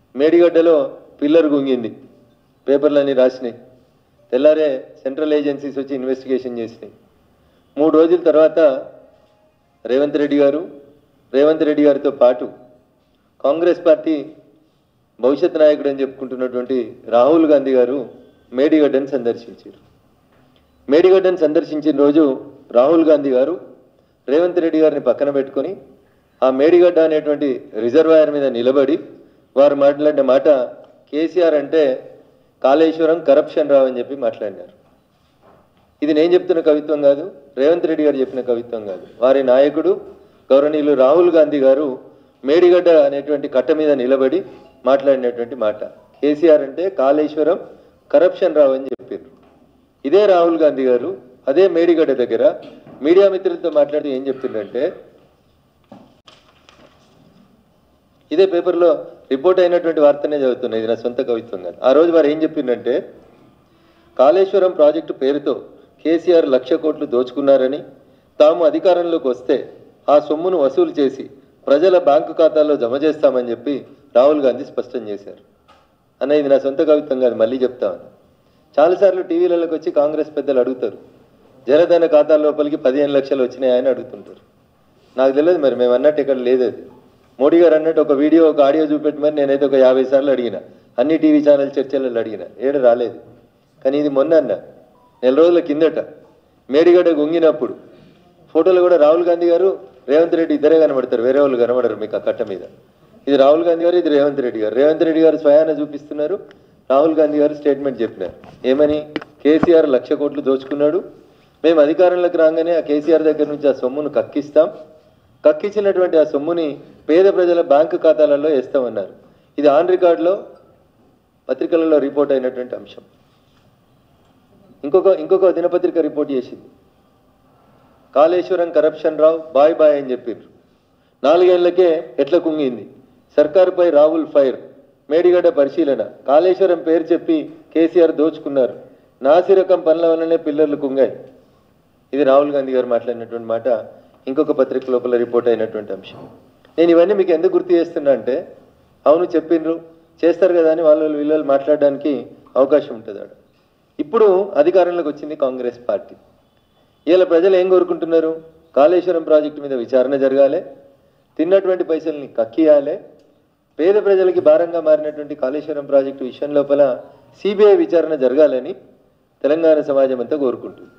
మేడిగడ్డలో pillar గుంగింది పేపర్లన్నీ రాసినాయి తెల్లారే central agencies వచ్చి investigation చేసినాయి మూడు రోజుల తర్వాత రేవంత్ రెడ్డి గారు రేవంత్ రెడ్డి గారితో పాటు కాంగ్రెస్ పార్టీ భవిష్యత్ నాయకుడు అని చెప్పుకుంటున్నటువంటి రాహుల్ గాంధీ గారు మేడిగడ్డను సందర్శించారు మేడిగడ్డను సందర్శించిన రోజు రాహుల్ గాంధీ గారు రేవంత్ రెడ్డి గారిని పక్కన పెట్టుకొని ఆ మేడిగడ్డ అనేటువంటి రిజర్వాయర్ మీద నిలబడి వారు మాట్లాడిన మాట కేసీఆర్ అంటే కాళేశ్వరం కరప్షన్ రావు అని చెప్పి మాట్లాడినారు ఇది నేను చెప్తున్న కవిత్వం కాదు రేవంత్ రెడ్డి గారు చెప్పిన కవిత్వం కాదు వారి నాయకుడు గౌరవనీయులు రాహుల్ గాంధీ గారు మేడిగడ్డ అనేటువంటి కట్ట మీద నిలబడి మాట్లాడినటువంటి మాట కేసీఆర్ అంటే కాళేశ్వరం కరప్షన్ రావు అని చెప్పారు ఇదే రాహుల్ గాంధీ గారు అదే మేడిగడ్డ దగ్గర మీడియా మిత్రులతో మాట్లాడి ఏం చెప్తుండంటే ఇదే పేపర్లో రిపోర్ట్ అయినటువంటి వార్తనే చదువుతున్నా ఇది నా సొంత కవిత్వం కాదు ఆ రోజు వారు ఏం చెప్పిందంటే కాళేశ్వరం ప్రాజెక్టు పేరుతో కేసీఆర్ లక్ష కోట్లు దోచుకున్నారని తాము అధికారంలోకి వస్తే ఆ సొమ్మును వసూలు చేసి ప్రజల బ్యాంకు ఖాతాల్లో జమ చేస్తామని చెప్పి రాహుల్ గాంధీ స్పష్టం చేశారు అన్న ఇది నా సొంత కవిత్వం కాదు మళ్ళీ చెప్తామని చాలాసార్లు టీవీలలోకి వచ్చి కాంగ్రెస్ పెద్దలు అడుగుతారు జనధన ఖాతాల లోపలికి పదిహేను లక్షలు వచ్చినాయని అడుగుతుంటారు నాకు తెలియదు మరి మేము అన్నట్టు ఇక్కడ లేదు అది మోడీ గారు అన్నట్టు ఒక వీడియో ఒక ఆడియో చూపెట్టమని నేనైతే ఒక యాభై సార్లు అడిగిన అన్ని టీవీ ఛానల్ చర్చలలో అడిగిన ఏడు రాలేదు కానీ ఇది మొన్న అన్న నెల రోజుల కిందట మేడిగడ్డ గుంగినప్పుడు ఫోటోలు కూడా రాహుల్ గాంధీ గారు రేవంత్ రెడ్డి ఇద్దరే కనబడతారు వేరే వాళ్ళు కనబడరు మీకు ఆ కట్ట మీద ఇది రాహుల్ గాంధీ గారు ఇది రేవంత్ రెడ్డి గారు రేవంత్ రెడ్డి గారు స్వయాన చూపిస్తున్నారు రాహుల్ గాంధీ గారు స్టేట్మెంట్ చెప్పినారు ఏమని కేసీఆర్ లక్ష కోట్లు దోచుకున్నాడు మేము అధికారంలోకి రాగానే ఆ కేసీఆర్ దగ్గర నుంచి ఆ సొమ్మును కక్కిస్తాం కక్కించినటువంటి ఆ సొమ్ముని పేద ప్రజల బ్యాంకు ఖాతాలలో వేస్తామన్నారు ఇది ఆన్ రికార్డులో పత్రికలలో రిపోర్ట్ అయినటువంటి అంశం ఇంకొక ఇంకొక దినపత్రిక రిపోర్ట్ చేసింది Kaleshwaram corruption Rao bye bye అని చెప్పారు నాలుగేళ్లకే ఎట్ల కుంగింది సర్కారుపై రాహుల్ ఫైర్ మేడిగడ్డ పరిశీలన కాళేశ్వరం పేరు చెప్పి కేసీఆర్ దోచుకున్నారు నాసిరకం పనుల వల్లనే పిల్లర్లు కుంగాయి ఇది రాహుల్ గాంధీ గారు మాట్లాడినటువంటి మాట ఇంకొక పత్రిక లోపల రిపోర్ట్ అయినటువంటి అంశం నేను ఇవన్నీ మీకు ఎందుకు గుర్తు చేస్తున్నా అంటే అవును చెప్పిండ్రు చేస్తారు కదా అని వాళ్ళు వీళ్ళు మాట్లాడడానికి అవకాశం ఉంటుంది ఆడ ఇప్పుడు అధికారంలోకి వచ్చింది కాంగ్రెస్ పార్టీ ఇలా ప్రజలు ఏం కోరుకుంటున్నారు కాళేశ్వరం ప్రాజెక్టు మీద విచారణ జరగాలి తిన్నటువంటి పైసల్ని కక్కియాలి పేద ప్రజలకి భారంగా మారినటువంటి కాళేశ్వరం ప్రాజెక్టు విషయం లోపల సిబిఐ విచారణ జరగాలని తెలంగాణ సమాజం అంతా కోరుకుంటుంది